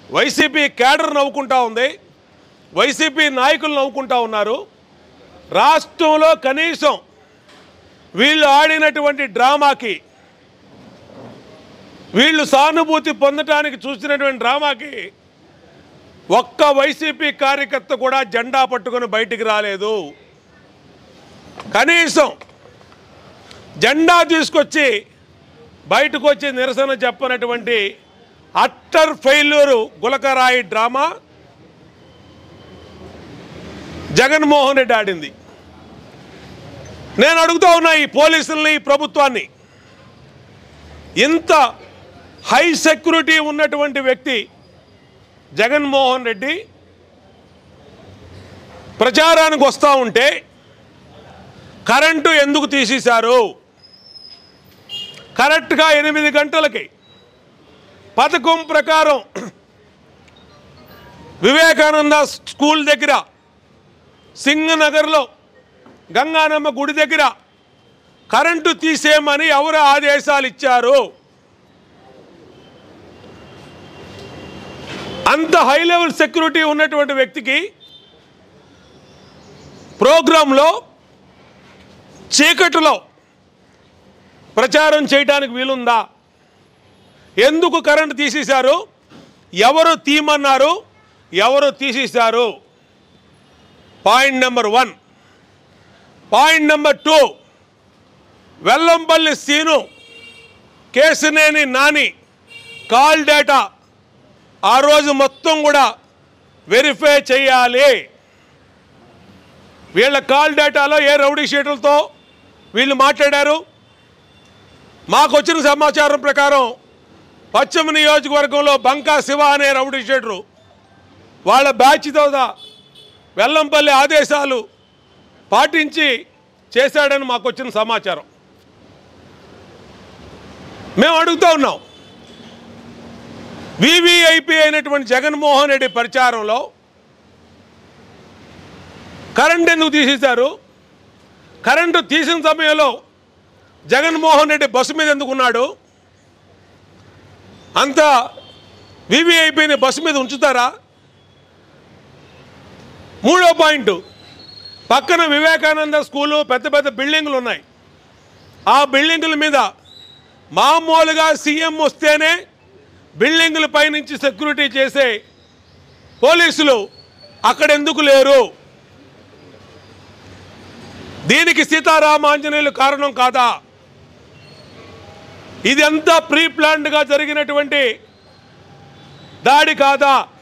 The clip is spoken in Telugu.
వైసీపీ క్యాడర్ నవ్వుకుంటా ఉంది వైసీపీ నాయకులు నవ్వుకుంటా ఉన్నారు రాష్ట్రంలో కనీసం వీళ్ళు ఆడినటువంటి డ్రామాకి వీళ్ళు సానుభూతి పొందటానికి చూసినటువంటి డ్రామాకి ఒక్క వైసీపీ కార్యకర్త కూడా జెండా పట్టుకొని బయటికి రాలేదు కనీసం జెండా తీసుకొచ్చి బయటకు వచ్చి నిరసన చెప్పనటువంటి అట్టర్ ఫెయిల్యూరు గులకరాయి డ్రామా జగన్మోహన్ రెడ్డి ఆడింది నేను అడుగుతా ఉన్నా ఈ పోలీసుల్ని ఈ ప్రభుత్వాన్ని ఇంత హై సెక్యూరిటీ ఉన్నటువంటి వ్యక్తి జగన్మోహన్ రెడ్డి ప్రచారానికి వస్తూ ఉంటే కరెంటు ఎందుకు తీసేశారు కరెక్ట్గా ఎనిమిది గంటలకి పథకం ప్రకారం వివేకానంద స్కూల్ దగ్గర సింగనగర్లో గంగానమ్మ గుడి దగ్గర కరెంటు తీసేయమని ఎవరు ఆదేశాలు ఇచ్చారు అంత హై లెవెల్ సెక్యూరిటీ ఉన్నటువంటి వ్యక్తికి ప్రోగ్రాంలో చీకటిలో ప్రచారం చేయడానికి వీలుందా ఎందుకు కరెంటు తీసేశారు ఎవరు తీయమన్నారు ఎవరు తీసేశారు point number one point number two Vellampalli Seenu Kesineni Nani call data ఆ రోజు మొత్తం కూడా వెరిఫై చేయాలి వీళ్ళ కాల్ డేటాలో ఏ రౌడీ షీట్లతో వీళ్ళు మాట్లాడారు మాకు వచ్చిన సమాచారం ప్రకారం పశ్చిమ నియోజకవర్గంలో బంకా శివ అనే రౌడీ షీటరు వాళ్ళ బ్యాచ్తో దా- వెల్లంపల్లి ఆదేశాలు పాటించి చేశాడని మాకు వచ్చిన సమాచారం మేము అడుగుతూ ఉన్నాం వివిఐపి అయినటువంటి జగన్మోహన్ రెడ్డి ప్రచారంలో కరెంట్ ఎందుకు తీసేశారు కరెంటు తీసిన సమయంలో జగన్మోహన్ రెడ్డి బస్సు మీద ఎందుకున్నాడు అంత వివిఐపిని బస్సు మీద ఉంచుతారా మూడో పాయింట్ పక్కన వివేకానంద స్కూలు పెద్ద పెద్ద బిల్డింగులు ఉన్నాయి ఆ బిల్డింగుల మీద మామూలుగా సీఎం వస్తేనే బిల్డింగుల పైనుంచి సెక్యూరిటీ చేసే పోలీసులు అక్కడ ఎందుకు లేరు దీనికి సీతారామాంజనేయులు కారణం కాదా ఇదంతా ప్రీ ప్లాన్డ్గా జరిగినటువంటి దాడి కాదా